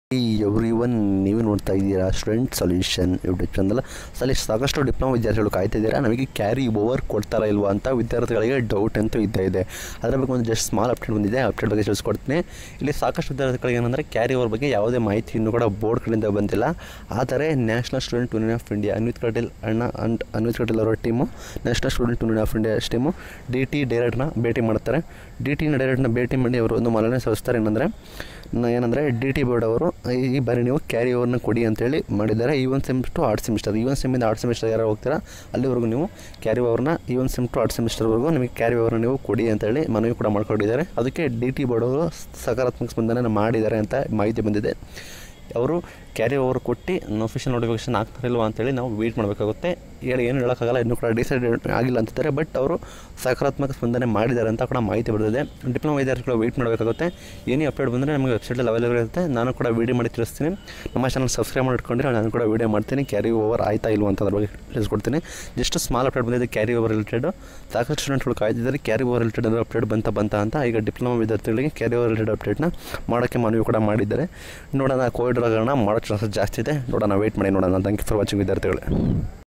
every one ನೀವು ನೋಡ್ತಾ ಇದ್ದೀರಾ ಸ್ಟೂಡೆಂಟ್ ಸೊಲ್ಯೂಷನ್ ಯೂಟ್ಯೂಬ್ ಚಾನಲ್ ಸಲ ಸಾಕಷ್ಟು ಡಿಪ್ಲೊಮಾ ವಿದ್ಯಾರ್ಥಿಗಳು ಕಾಯ್ತಿದ್ದೀರಾ ನಮಗೆ ಕ್ಯಾರಿ ಓವರ್ ಕೊಡ್ತಾರಾ ಇಲ್ವಾ ಅಂತ ವಿದ್ಯಾರ್ಥಿಗಳಿಗೆ ಡೌಟ್ ಅಂತೂ ಇದ್ದೇ ಇದೆ ಅದರ ಬಗ್ಗೆ ಒಂದು ಜಸ್ಟ್ ಸ್ಮಾಲ್ ಅಪ್ಡೇಟ್ ಬಂದಿದೆ ಅಪ್ಡೇಟ್ ಬಗ್ಗೆ ತಿಳಿಸ್ಕೊಡ್ತೀನಿ ಇಲ್ಲಿ ಸಾಕಷ್ಟು ವಿದ್ಯಾರ್ಥಿಗಳಿಗೆ ಏನಂದರೆ ಕ್ಯಾರಿ ಓವರ್ ಬಗ್ಗೆ ಯಾವುದೇ ಮಾಹಿತಿ ಇನ್ನೂ ಕೂಡ ಬೋರ್ಡ್ ಕಡೆಯಿಂದ ಬಂದಿಲ್ಲ ಆದರೆ national student union of India Anvith Kateel ಅಣ್ಣ ಅಂಡ್ ಅನ್ವಿತ್ ಕಟೀಲ್ ಅವರ team national student union of India team D T ಡೈರೆಕ್ಟ್ನ ಭೇಟಿ ಮಾಡ್ತಾರೆ ಡಿ ಟಿ ಡೈರೆಕ್ಟ್ನ ಭೇಟಿ ಮಾಡಿ ಅವರು ಒಂದು ಮನವಿ ಸಲ್ಲಿಸ್ತಾರೆ ಏನಂದರೆ ನ- ಏನಂದರೆ ಡಿ ಟಿ ಬೋರ್ಡ್ ಅವರು ಈ ಬಾರಿ ನೀವು ಕ್ಯಾರಿ ಓವರ್ನ ಕೊಡಿ ಅಂತೇಳಿ ಮಾಡಿದ್ದಾರೆ ಈ ಒಂದು ಸೆಮ್ ಟು ಆರ್ಟ್ ಸೆಮಿಸ್ಟರ್ ಈ ಒಂದು ಸೆಮ್ಮಿಂದ ಆರ್ಟ್ ಸೆಮಿಸ್ಟರ್ ಯಾರು ಹೋಗ್ತೀರಾ ಅಲ್ಲಿವರೆಗೂ ನೀವು ಕ್ಯಾರಿ ಓವರ್ನ ಈ ಒಂದು ಸೆಮ್ ಟು ಆರ್ಟ್ ಸೆಮಿಸ್ಟರ್ವರೆಗೂ ನಿಮಗೆ ಕ್ಯಾರಿ ಓವರ್ನ ನೀವು ಕೊಡಿ ಅಂತೇಳಿ ಮನವಿ ಕೂಡ ಮಾಡ್ಕೊಂಡಿದ್ದಾರೆ ಅದಕ್ಕೆ ಡಿ ಟಿ ಬೋರ್ಡ್ ಅವರು ಸಕಾರಾತ್ಮಕ ಸ್ಪಂದನೆ ಮಾಡಿದ್ದಾರೆ ಅಂತ ಮಾಹಿತಿ ಬಂದಿದೆ ಅವರು ಕ್ಯಾರಿ ಓವರ್ ಕೊಟ್ಟು ಅಫಿಷಿಯಲ್ ನೋಟಿಫಿಕೇಶನ್ ಆಗ್ತಾರೆ ಇಲ್ವಾ ಅಂತೇಳಿ ನಾವು ವೇಟ್ ಮಾಡಬೇಕಾಗುತ್ತೆ ಹೇಳಿ ಏನು ಹೇಳೋಕ್ಕಾಗಲ್ಲ ಇನ್ನೂ ಕೂಡ ಡಿಸೈಡ್ ಆಗಿಲ್ಲ ಅಂತಿದ್ದಾರೆ ಬಟ್ ಅವರು ಸಕಾರಾತ್ಮಕ ಸ್ಪಂದನೆ ಮಾಡಿದ್ದಾರೆ ಅಂತ ಕೂಡ ಮಾಹಿತಿ ಬರೆದಿದೆ ಡಿಪ್ಲೊಮಾ ವಿದ್ಯಾರ್ಥಿಗಳು ವೆಯ್ಟ್ ಮಾಡಬೇಕಾಗುತ್ತೆ ಏನೇ ಅಪ್ಡೇಟ್ ಬಂದರೆ ನಮಗೆ ವೆಬ್ಸೈಟಲ್ಲಿ ಅವೈಲೇಬಲ್ ಇರುತ್ತೆ ನಾನು ಕೂಡ ವೀಡಿಯೋ ಮಾಡಿ ತಿಳಿಸ್ತೀನಿ ನಮ್ಮ ಚಾನಲ್ ಸಬ್ಸ್ಕ್ರೈಬ್ ಮಾಡಿ ಇಟ್ಕೊಂಡ್ರೆ ನಾನು ಕೂಡ ವೀಡಿಯೋ ಮಾಡ್ತೀನಿ ಕ್ಯಾರಿ ಓವರ್ ಆಯ್ತಾ ಇಲ್ವಾ ಅಂತ ಅದ್ರ ಬಗ್ಗೆ ತಿಳಿಸ್ಕೊಡ್ತೀನಿ ಜಸ್ಟ್ ಸ್ಮಾಲ್ ಅಪ್ಡೇಟ್ ಬಂದಿದೆ ಕ್ಯಾರಿ ಓವರ್ ರಿಲೇಟೆಡ್ ಸಾಕಷ್ಟು ಸ್ಟೂಡೆಂಟ್ಗಳು ಕಾಯ್ತಿದ್ದಾರೆ ಕ್ಯಾರಿ ಓವರ್ ರಿಲೇಟೆಡ್ ಅಂದರೆ ಅಪ್ಡೇಟ್ ಬಂತ ಬಂತ ಅಂತ ಈಗ ಡಿಪ್ಲೊಮಾ ವಿದ್ಯಾರ್ಥಿಗಳಿಗೆ ಕ್ಯಾರಿ ಓವರ್ ರಿಲೇಟೆಡ್ ಅಪ್ಡೇಟ್ನ ಮಾಡೋಕ್ಕೆ ಮನವಿ ಕೂಡ ಮಾಡಿದ್ದಾರೆ ನೋಡೋಣ ಕೋವಿಡ್ ಕಾರಣ ಮಾಡೋ ಚಾನ್ಸಸ್ ಜಾಸ್ತಿ ಇದೆ ನೋಡೋಣ ವೆಯ್ಟ್ ಮಾಡಿ ನೋಡೋಣ ಥ್ಯಾಂಕ್ ಯು ಫಾರ್ ವಾಚಿಂಗ್ ವಿದ್ಯಾರ್ಥಿಗಳೇ